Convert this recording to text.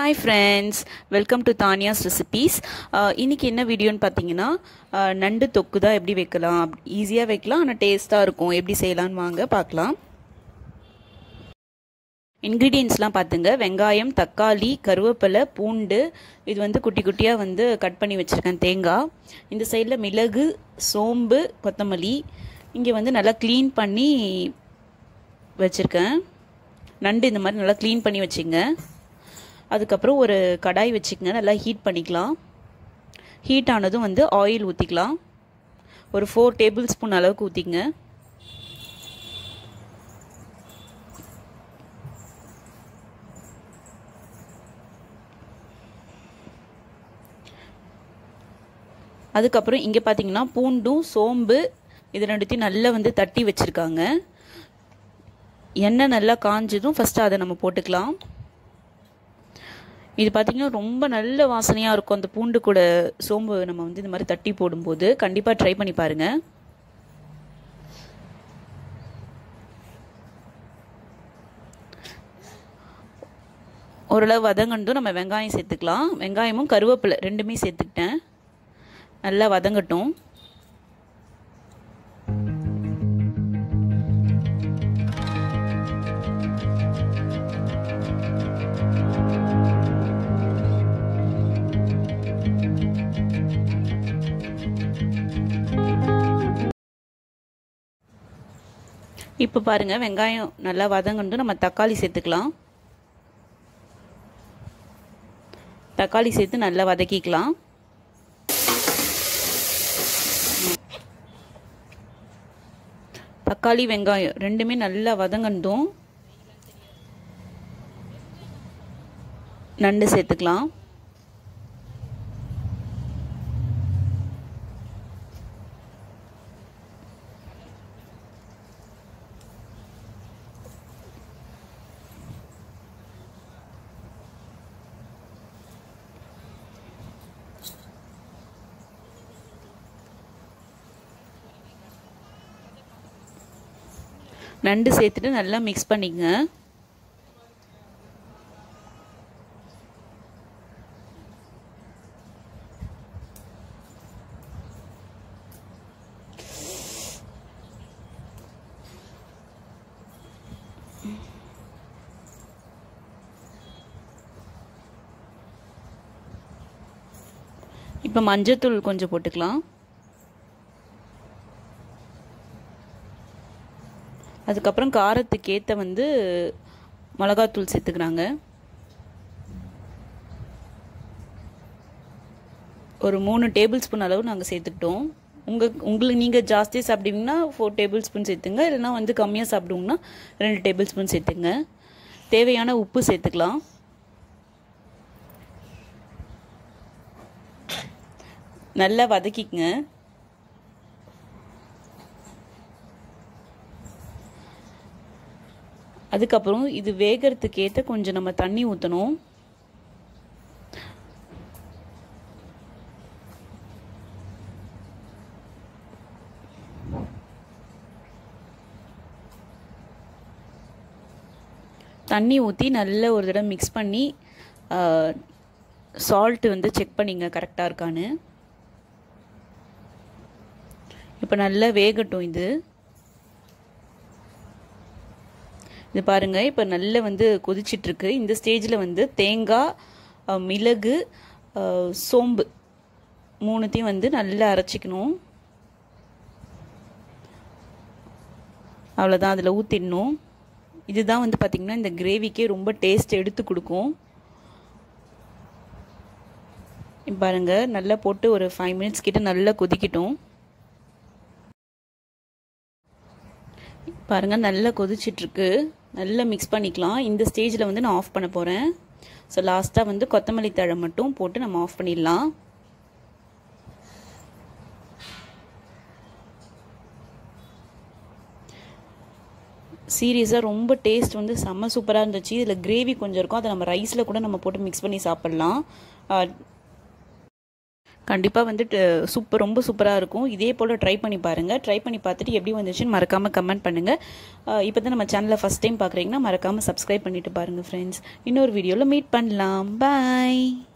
hi friends welcome to Dhaniya's recipes இன்றைக்கி என்ன வீடியோன்னு பார்த்தீங்கன்னா அஹ், நண்டு தொக்கு தான் எப்படி வைக்கலாம் ஈஸியாக வைக்கலாம் ஆனால் டேஸ்ட்டாக இருக்கும் எப்படி செய்யலான்னு வாங்க பார்க்கலாம் இன்க்ரீடியன்ஸ்லாம் பார்த்துங்க வெங்காயம் தக்காளி கருவேப்பிலை பூண்டு இது வந்து குட்டி குட்டியாக வந்து கட் பண்ணி வச்சுருக்கேன் தேங்காய் இந்த சைடில் மிளகு சோம்பு கொத்தமல்லி இங்கே வந்து நல்லா க்ளீன் பண்ணி வச்சுருக்கேன் நண்டு இந்த மாதிரி நல்லா க்ளீன் பண்ணி வச்சுங்க அதுக்கப்புறம் ஒரு கடாய் வச்சுக்கங்க நல்லா ஹீட் பண்ணிக்கலாம் ஹீட் ஆனதும் வந்து ஆயில் ஊற்றிக்கலாம் ஒரு ஃபோர் டேபிள் ஸ்பூன் அளவுக்கு ஊற்றிங்க அதுக்கப்புறம் இங்கே பார்த்தீங்கன்னா பூண்டும் சோம்பு இது ரெண்டுத்தையும் நல்லா வந்து தட்டி வச்சுருக்காங்க எண்ணெய் நல்லா காஞ்சதும் ஃபஸ்ட்டு அதை நம்ம போட்டுக்கலாம் இது பார்த்திங்கன்னா ரொம்ப நல்ல வாசனையாக இருக்கும் அந்த பூண்டு கூட சோம்பு நம்ம வந்து இந்த மாதிரி தட்டி போடும்போது கண்டிப்பாக ட்ரை பண்ணி பாருங்கள் ஓரளவு வதங்கணும் நம்ம வெங்காயம் சேர்த்துக்கலாம் வெங்காயமும் கருவேப்பிலை ரெண்டுமே சேர்த்துக்கிட்டேன் நல்லா வதங்கட்டும் இப்போ பாருங்கள் வெங்காயம் நல்லா வதங்கணும் நம்ம தக்காளி சேர்த்துக்கலாம் தக்காளி சேர்த்து நல்லா வதக்கிக்கலாம் தக்காளி வெங்காயம் ரெண்டுமே நல்லா வதங்கண்டும் நண்டு சேர்த்துக்கலாம் நண்டு சேர்த்துட்டு நல்லா மிக்ஸ் பண்ணிக்கங்க இப்போ மஞ்சத்தூள் கொஞ்சம் போட்டுக்கலாம் அதுக்கப்புறம் காரத்துக்கு ஏற்ற வந்து மிளகாத்தூள் சேர்த்துக்கிறாங்க ஒரு மூணு டேபிள் ஸ்பூன் அளவு நாங்கள் சேர்த்துக்கிட்டோம் உங்கள் உங்களுக்கு நீங்கள் ஜாஸ்தி சாப்பிடுவீங்கன்னா ஃபோர் டேபிள் ஸ்பூன் சேர்த்துங்க இல்லைனா வந்து கம்மியாக சாப்பிடுவோங்கன்னா ரெண்டு டேபிள் ஸ்பூன் சேர்த்துங்க தேவையான உப்பு சேர்த்துக்கலாம் நல்லா வதக்கிக்கங்க அதுக்கப்புறம் இது வேகிறதுக்கு ஏற்ற கொஞ்சம் நம்ம தண்ணி ஊற்றணும் தண்ணி ஊற்றி நல்ல ஒரு தடவை மிக்ஸ் பண்ணி சால்ட்டு வந்து செக் பண்ணிங்க கரெக்டாக இருக்கான்னு இப்போ நல்லா வேகட்டும் இது இது பாருங்கள் இப்போ நல்லா வந்து கொதிச்சிட்ருக்கு இந்த ஸ்டேஜில் வந்து தேங்காய் மிளகு சோம்பு மூணுத்தையும் வந்து நல்லா அரைச்சிக்கணும் அவ்வளோதான் அதில் ஊற்றிடணும் இதுதான் வந்து பார்த்திங்கன்னா இந்த கிரேவிக்கே ரொம்ப டேஸ்ட் எடுத்து கொடுக்கும் பாருங்கள் நல்லா போட்டு ஒரு ஃபைவ் மினிட்ஸ் கிட்ட நல்லா கொதிக்கட்டும் பாருங்கள் நல்லா கொதிச்சிட்ருக்கு நல்லா மிக்ஸ் பண்ணிக்கலாம் இந்த ஸ்டேஜில் வந்து நான் ஆஃப் பண்ண போகிறேன் ஸோ லாஸ்ட்டாக வந்து கொத்தமல்லி தழை மட்டும் போட்டு நம்ம ஆஃப் பண்ணிடலாம் சீரியஸாக ரொம்ப டேஸ்ட் வந்து செம்ம சூப்பராக இருந்துச்சு இதில் கிரேவி கொஞ்சம் இருக்கும் அதை நம்ம ரைஸில் கூட நம்ம போட்டு மிக்ஸ் பண்ணி சாப்பிட்லாம் கண்டிப்பாக வந்துட்டு சூப்பர் ரொம்ப சூப்பராக இருக்கும் இதே போல் ட்ரை பண்ணி பாருங்கள் ட்ரை பண்ணி பார்த்துட்டு எப்படி வந்துச்சுன்னு மறக்காமல் கமெண்ட் பண்ணுங்கள் இப்போ தான் நம்ம சேனலை ஃபஸ்ட் டைம் பார்க்குறீங்கன்னா மறக்காமல் சப்ஸ்கிரைப் பண்ணிட்டு பாருங்கள் ஃப்ரெண்ட்ஸ் இன்னொரு வீடியோவில் மீட் பண்ணலாம் பாய்